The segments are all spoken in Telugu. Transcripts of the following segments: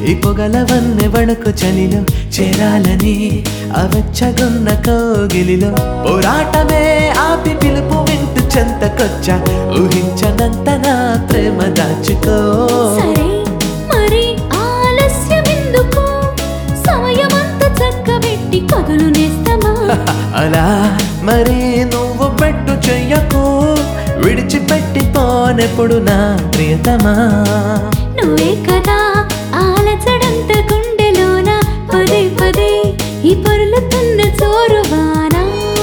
ఈ పొగల వన్నె వణుకు చలిలో చేరాలని అవచ్చగున్న కోగిలిలో పోరాటమే ఆపి పిలుపు వింటూ చెంతకొచ్చా ఊహించనంత నా ప్రేమ దాచుకో సరే మరి ఆలస్యమెందుకు సమయమంతా చక్కబెట్టి కథలు నేస్తమా అలా మరి నువ్వు పెట్టు చెయ్యకు విడిచిపెట్టి పోనెప్పుడు నా ప్రియతమా నువ్వే కదా ఆలచడంత గుండెలోన పదే పదే ఈ పొరులుతున్న చోరువానా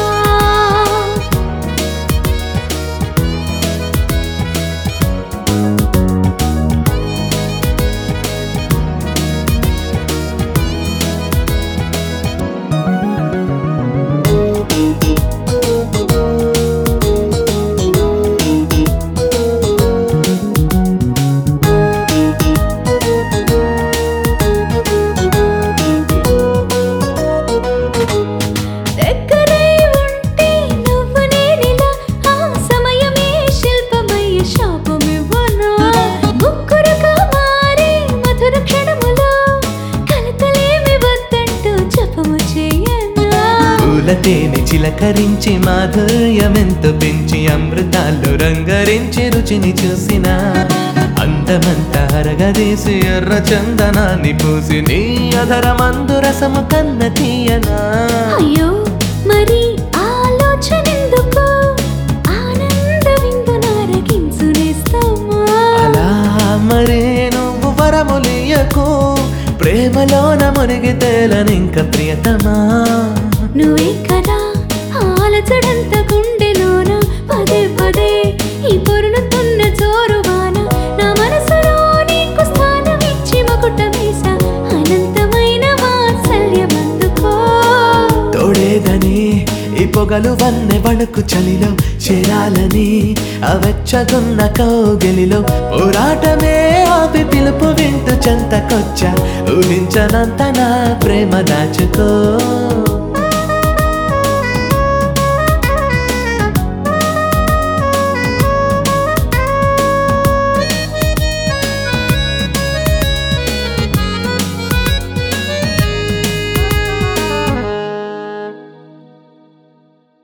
దగ్గరై ఉంటే నువ్వు నేనిలా ఆ సమయమే శిల్పమయ్య శాపమివ్వనా ముక్కురుగా మారే మధుర క్షణములో కలతలేమి వద్దంటూ జపము చేయనా పూలతేని చిలకరించి మాధుర్యమెంతో పెంచి అమృతాల్లో రంగరించి రుచిని చూసిన అందమంతా అరగదీసి ఎర్ర చందనాన్ని పూసి నీ అధరమందు రసము కన్న తీయనా అయ్యో మరి ఆలోచనెందుకు ఆనంద విందు నారగించునేస్తామా అలా మరే నువ్వు వరములియకు ప్రేమలోన మునిగి తేలనింక ప్రియతమా నువ్వే కదా ఆలచడంత గుండెలోన పదే పదే ఈ పొరులుతున్న జోరువాన నా మనసులో నీకు స్థానం ఇచ్చి మకుట వేసా అనంతమైన వాత్సల్యమందుకో తోడేదని ఈ పొగలు వన్నె వణుకు చలిలో చేరాలని అవచ్చగున్న కౌగిలిలో పోరాటమే ఆపి పిలుపు వింటూ చెంతకొచ్చా ఊహించనంత నా ప్రేమ దాచుకో